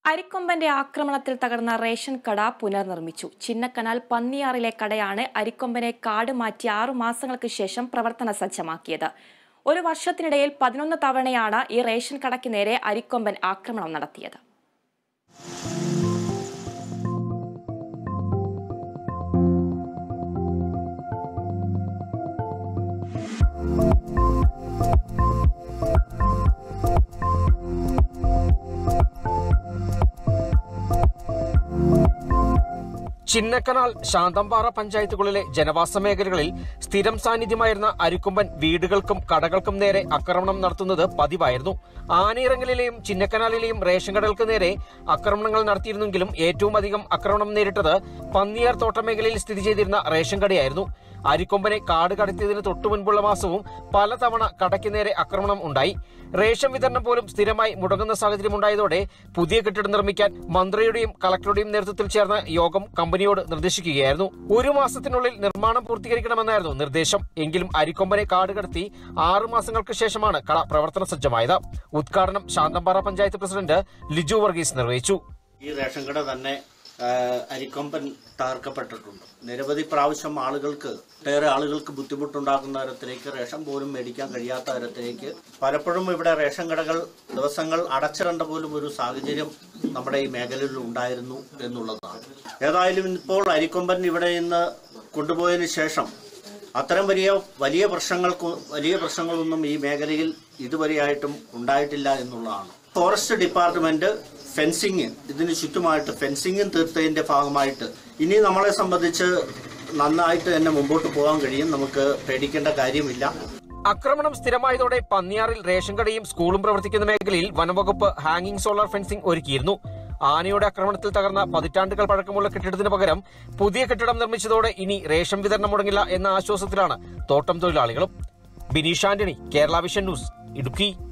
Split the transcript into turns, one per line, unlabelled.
അരിക്കൊമ്പന്റെ ആക്രമണത്തിൽ തകർന്ന റേഷൻ കട പുനർനിർമ്മിച്ചു ചിന്നക്കനാൽ പന്നിയാറിലെ കടയാണ് അരിക്കൊമ്പനെ കാട് മാറ്റി ആറു മാസങ്ങൾക്ക് ശേഷം പ്രവർത്തന സജ്ജമാക്കിയത് ഒരു വർഷത്തിനിടയിൽ പതിനൊന്ന് തവണയാണ് ഈ റേഷൻ കടയ്ക്ക് നേരെ അരിക്കൊമ്പൻ ആക്രമണം നടത്തിയത്
ചിന്നക്കനാൽ ശാന്തമ്പാറ പഞ്ചായത്തുകളിലെ ജനവാസ മേഖലകളിൽ സ്ഥിരം സാന്നിധ്യമായിരുന്ന അരിക്കൊമ്പൻ വീടുകൾക്കും കടകൾക്കും നേരെ ആക്രമണം നടത്തുന്നത് പതിവായിരുന്നു ആനയിറങ്ങലിലെയും ചിന്നക്കനാലിലെയും റേഷൻ കടകൾക്ക് നേരെ ആക്രമണങ്ങൾ നടത്തിയിരുന്നെങ്കിലും ഏറ്റവും അധികം ആക്രമണം നേരിട്ടത് പന്നിയാർ തോട്ടമേഖലയിൽ സ്ഥിതി ചെയ്തിരുന്ന റേഷൻ കടയായിരുന്നു അരിക്കൊമ്പനെ കാട് കടത്തിയതിന് തൊട്ടു മുൻപുള്ള മാസവും പലതവണ കടയ്ക്ക് നേരെ ആക്രമണം ഉണ്ടായി റേഷൻ വിതരണം പോലും സ്ഥിരമായി മുടങ്ങുന്ന സാഹചര്യം ഉണ്ടായതോടെ പുതിയ കെട്ടിടം നിർമ്മിക്കാൻ മന്ത്രിയുടെയും കളക്ടറുടെയും നേതൃത്വത്തിൽ ചേർന്ന യോഗം കമ്പനിയോട് നിർദ്ദേശിക്കുകയായിരുന്നു ഒരു മാസത്തിനുള്ളിൽ നിർമ്മാണം പൂർത്തീകരിക്കണമെന്നായിരുന്നു നിർദ്ദേശം എങ്കിലും അരിക്കൊമ്പനെ കാട് കടത്തി ആറു മാസങ്ങൾക്ക് ശേഷമാണ് കട പ്രവർത്തന സജ്ജമായത് ഉദ്ഘാടനം ശാന്തമ്പാറ പഞ്ചായത്ത് പ്രസിഡന്റ് ലിജു വർഗീസ് നിർവഹിച്ചു
ഈ റേഷൻ കട തന്നെ ആ, അരിക്കൊമ്പൻ തകർക്കപ്പെട്ടിട്ടുണ്ട് നിരവധി പ്രാവശ്യം ആളുകൾക്ക് ഒട്ടേറെ ആളുകൾക്ക് ബുദ്ധിമുട്ടുണ്ടാക്കുന്ന തരത്തിലേക്ക് റേഷൻ പോലും മേടിക്കാൻ കഴിയാത്ത തരത്തിലേക്ക് പലപ്പോഴും ഇവിടെ റേഷൻ കടകൾ ദിവസങ്ങൾ അടച്ചിടേണ്ട പോലും ഒരു സാഹചര്യം നമ്മുടെ ഈ മേഖലയിൽ ഉണ്ടായിരുന്നു എന്നുള്ളതാണ് ഏതായാലും ഇപ്പോൾ അരിക്കൊമ്പൻ ഇവിടെ നിന്ന് കൊണ്ടുപോയതിനു ശേഷം അത്തരം വലിയ വലിയ പ്രശ്നങ്ങൾക്ക് വലിയ പ്രശ്നങ്ങളൊന്നും ഈ മേഖലയിൽ ഇതുവരെയായിട്ടും ഉണ്ടായിട്ടില്ല എന്നുള്ളതാണ് ഫോറസ്റ്റ് ഡിപ്പാർട്ട്മെന്റ് ഫെൻസിങ് ഇതിന് ചുറ്റുമായിട്ട് ഫെൻസിങ്ങും തീർത്തതിന്റെ ഭാഗമായിട്ട് ഇനി നമ്മളെ സംബന്ധിച്ച് നന്നായിട്ട് തന്നെ മുമ്പോട്ട് പോകാൻ കഴിയും നമുക്ക് പേടിക്കേണ്ട കാര്യമില്ല
ആക്രമണം സ്ഥിരമായതോടെ പന്നിയാറിൽ റേഷൻ കടയും സ്കൂളും പ്രവർത്തിക്കുന്ന മേഖലയിൽ വനംവകുപ്പ് ഹാങ്ങിംഗ് സോളാർ ഫെൻസിംഗ് ഒരുക്കിയിരുന്നു ആനയുടെ ആക്രമണത്തിൽ തകർന്ന പതിറ്റാണ്ടുകൾ പഴക്കമുള്ള കെട്ടിടത്തിന് പകരം പുതിയ കെട്ടിടം നിർമ്മിച്ചതോടെ ഇനി റേഷൻ വിതരണം മുടങ്ങില്ല എന്ന ആശ്വാസത്തിലാണ് തോട്ടം തൊഴിലാളികളും ബിനീഷ് ആന്റണി കേരള വിഷൻ ന്യൂസ് ഇടുക്കി